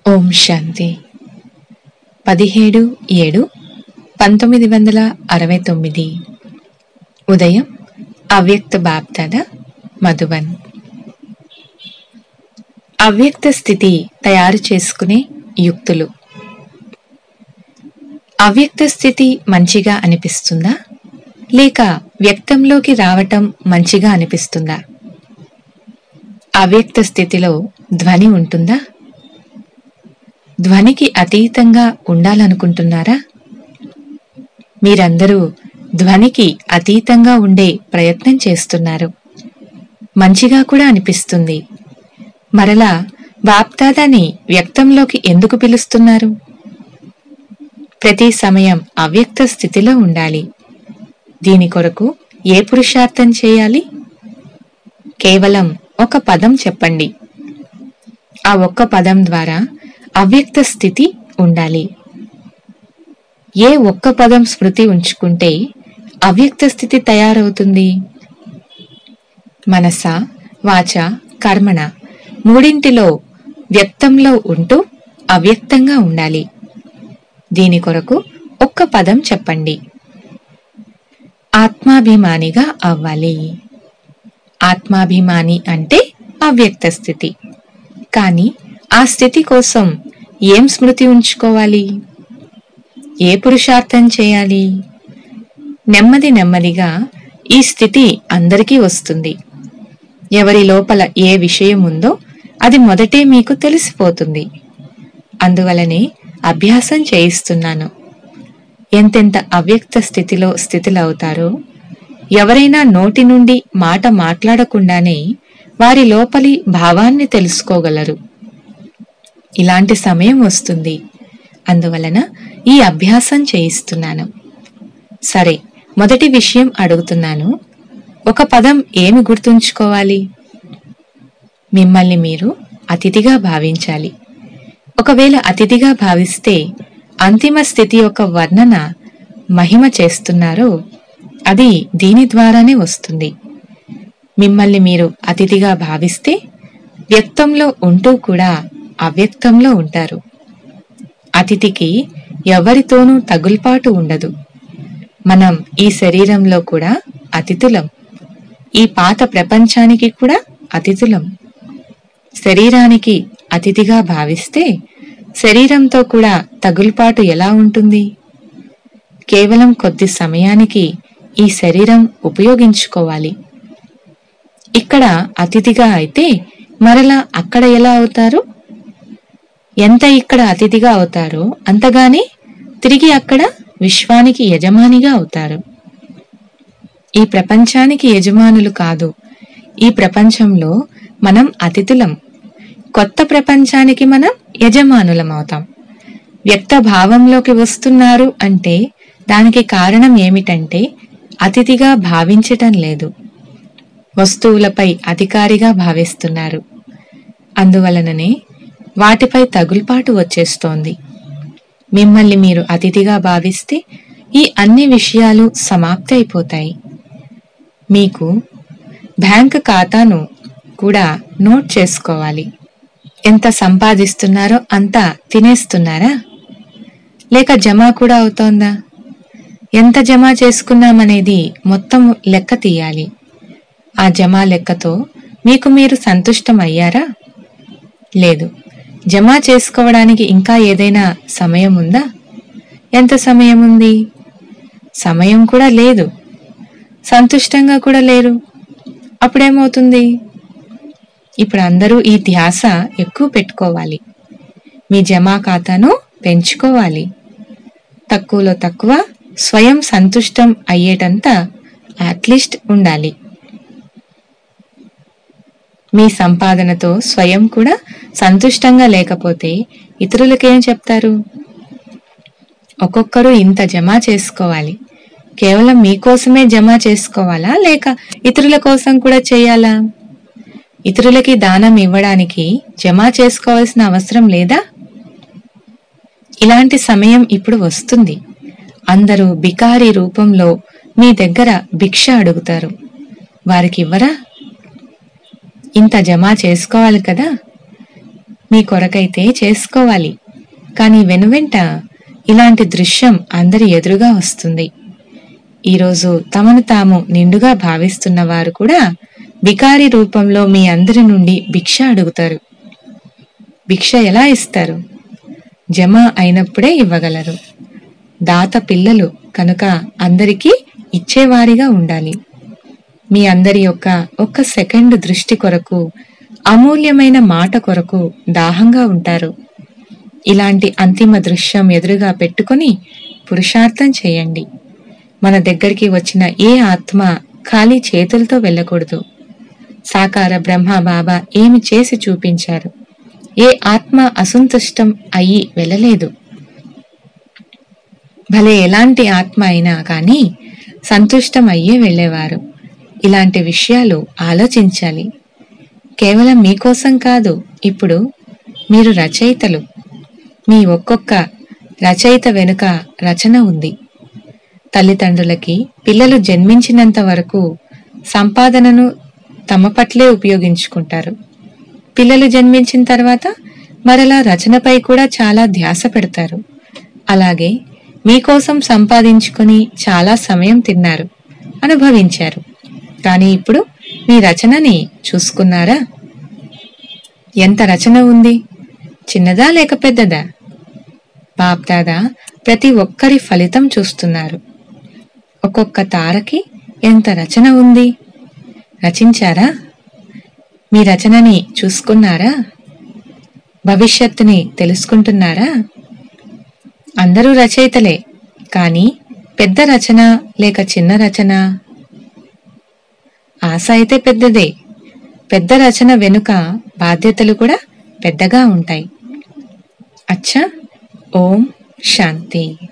ఓం శాంతి పదిహేడు ఏడు పంతొమ్మిది వందల అరవై తొమ్మిది ఉదయం అవ్యక్త బాప్దాద మధువన్ అవ్యక్త స్థితి తయారు చేసుకునే యుక్తులు అవ్యక్త స్థితి మంచిగా అనిపిస్తుందా లేక వ్యక్తంలోకి రావటం మంచిగా అనిపిస్తుందా అవ్యక్త స్థితిలో ధ్వని ఉంటుందా ధ్వనికి అతీతంగా ఉండాలనుకుంటున్నారా మీరందరూ ధ్వనికి అతీతంగా ఉండే ప్రయత్నం చేస్తున్నారు మంచిగా కూడా అనిపిస్తుంది మరలా బాప్దాదాని వ్యక్తంలోకి ఎందుకు పిలుస్తున్నారు ప్రతి సమయం అవ్యక్త స్థితిలో ఉండాలి దీని కొరకు ఏ పురుషార్థం చేయాలి కేవలం ఒక పదం చెప్పండి ఆ ఒక్క పదం ద్వారా అవ్యక్త స్థితి ఉండాలి ఏ ఒక్క పదం స్మృతి ఉంచుకుంటే అవ్యక్త స్థితి తయారవుతుంది మనస వాచ కర్మణ మూడింటిలో వ్యక్తంలో ఉంటూ అవ్యక్తంగా ఉండాలి దీని కొరకు ఒక్క పదం చెప్పండి ఆత్మాభిమానిగా అవ్వాలి ఆత్మాభిమాని అంటే అవ్యక్త స్థితి కానీ ఆ స్థితి కోసం ఏం స్మృతి ఉంచుకోవాలి ఏ పురుషార్థం చేయాలి నెమ్మది నెమ్మదిగా ఈ స్థితి అందరికీ వస్తుంది ఎవరి లోపల ఏ విషయం ఉందో అది మొదటే మీకు తెలిసిపోతుంది అందువలనే అభ్యాసం చేయిస్తున్నాను ఎంతెంత అవ్యక్త స్థితిలో స్థితిలవుతారో ఎవరైనా నోటి నుండి మాట మాట్లాడకుండానే వారి లోపలి భావాన్ని తెలుసుకోగలరు ఇలాంటి సమయం వస్తుంది అందువలన ఈ అభ్యాసం చేయిస్తున్నాను సరే మొదటి విషయం అడుగుతున్నాను ఒక పదం ఏమి గుర్తుంచుకోవాలి మిమ్మల్ని మీరు అతిథిగా భావించాలి ఒకవేళ అతిథిగా భావిస్తే అంతిమ స్థితి యొక్క వర్ణన మహిమ చేస్తున్నారో అది దీని ద్వారానే వస్తుంది మిమ్మల్ని మీరు అతిథిగా భావిస్తే వ్యక్తంలో ఉంటూ కూడా అవ్యక్తంలో ఉంటారు అతిథికి ఎవరితోనూ తగుల్పాటు ఉండదు మనం ఈ శరీరంలో కూడా అతిథులం ఈ పాత ప్రపంచానికి కూడా అతిథులం శరీరానికి అతిథిగా భావిస్తే శరీరంతో కూడా తగుల్పాటు ఎలా ఉంటుంది కేవలం కొద్ది సమయానికి ఈ శరీరం ఉపయోగించుకోవాలి ఇక్కడ అతిథిగా అయితే మరలా అక్కడ ఎలా అవుతారు ఎంత ఇక్కడ అతిథిగా అవుతారో అంతగానే తిరిగి అక్కడ విశ్వానికి యజమానిగా అవుతారు ఈ ప్రపంచానికి యజమానులు కాదు ఈ ప్రపంచంలో మనం అతిథులం కొత్త ప్రపంచానికి మనం యజమానులం అవుతాం వ్యక్త భావంలోకి వస్తున్నారు అంటే దానికి కారణం ఏమిటంటే అతిథిగా భావించటం లేదు వస్తువులపై అధికారిగా భావిస్తున్నారు అందువలననే వాటిపై తగుల్పాటు వచ్చేస్తోంది మిమ్మల్ని మీరు అతిథిగా భావిస్తే ఈ అన్ని విషయాలు సమాప్తి అయిపోతాయి మీకు బ్యాంక్ ఖాతాను కూడా నోట్ చేసుకోవాలి ఎంత సంపాదిస్తున్నారో అంత తినేస్తున్నారా లేక జమ కూడా అవుతోందా ఎంత జమ చేసుకున్నామనేది మొత్తం లెక్క తీయాలి ఆ జమ లెక్కతో మీకు మీరు సంతుష్టం అయ్యారా లేదు జమ చేసుకోవడానికి ఇంకా ఏదైనా సమయం ఉందా ఎంత సమయం ఉంది సమయం కూడా లేదు సంతుష్టంగా కూడా లేరు అప్పుడేమవుతుంది ఇప్పుడు అందరూ ఈ ధ్యాస ఎక్కువ పెట్టుకోవాలి మీ జమా ఖాతాను పెంచుకోవాలి తక్కువలో తక్కువ స్వయం సంతుష్టం అయ్యేటంత అట్లీస్ట్ ఉండాలి మీ సంపాదనతో స్వయం కూడా సంతుష్టంగా లేకపోతే ఇతరులకేం చెప్తారు ఒక్కొక్కరు ఇంత జమ చేసుకోవాలి కేవలం మీకోసమే జమ చేసుకోవాలా లేక ఇతరుల కోసం కూడా చేయాలా ఇతరులకి దానం ఇవ్వడానికి జమ చేసుకోవాల్సిన అవసరం లేదా ఇలాంటి సమయం ఇప్పుడు వస్తుంది అందరూ బికారి రూపంలో మీ దగ్గర భిక్ష అడుగుతారు వారికి ఇవ్వరా ఇంత జమ చేసుకోవాలి కదా మీ కొరకైతే చేసుకోవాలి కానీ వెనువెంట ఇలాంటి దృశ్యం అందరి ఎదురుగా వస్తుంది ఈరోజు తమను తాము నిండుగా భావిస్తున్న వారు కూడా బికారి రూపంలో మీ అందరి నుండి భిక్ష అడుగుతారు భిక్ష ఎలా ఇస్తారు జమ అయినప్పుడే ఇవ్వగలరు దాత పిల్లలు కనుక అందరికీ ఇచ్చేవారిగా ఉండాలి మీ అందరి యొక్క ఒక్క సెకండ్ దృష్టి కొరకు అమూల్యమైన మాట కొరకు దాహంగా ఉంటారు ఇలాంటి అంతిమ దృశ్యం ఎదురుగా పెట్టుకొని పురుషార్థం చేయండి మన దగ్గరికి వచ్చిన ఏ ఆత్మ ఖాళీ చేతులతో వెళ్ళకూడదు సాకార బ్రహ్మ బాబా ఏమి చేసి చూపించారు ఏ ఆత్మ అసంతుష్టం అయ్యి వెళ్ళలేదు భలే ఎలాంటి ఆత్మ అయినా కానీ సంతుష్టం అయ్యే వెళ్ళేవారు ఇలాంటి విషయాలు ఆలోచించాలి కేవలం మీకోసం కాదు ఇప్పుడు మీరు రచయితలు మీ ఒక్కొక్క రచయిత వెనుక రచన ఉంది తల్లిదండ్రులకి పిల్లలు జన్మించినంత వరకు సంపాదనను తమ పట్లే ఉపయోగించుకుంటారు పిల్లలు జన్మించిన తర్వాత మరలా రచనపై కూడా చాలా ధ్యాస పెడతారు అలాగే మీకోసం సంపాదించుకొని చాలా సమయం తిన్నారు అనుభవించారు కానీ ఇప్పుడు మీ రచనని చూసుకున్నారా ఎంత రచన ఉంది చిన్నదా లేక పెద్దదా బాప్దాదా ప్రతి ఒక్కరి ఫలితం చూస్తున్నారు ఒక్కొక్క తారకి ఎంత రచన ఉంది రచించారా మీ రచనని చూసుకున్నారా భవిష్యత్తుని తెలుసుకుంటున్నారా అందరూ రచయితలే కానీ పెద్ద రచన లేక చిన్న రచన ఆశ అయితే పెద్దదే పెద్ద రచన వెనుక బాధ్యతలు కూడా పెద్దగా ఉంటాయి అచ్చా ఓం శాంతి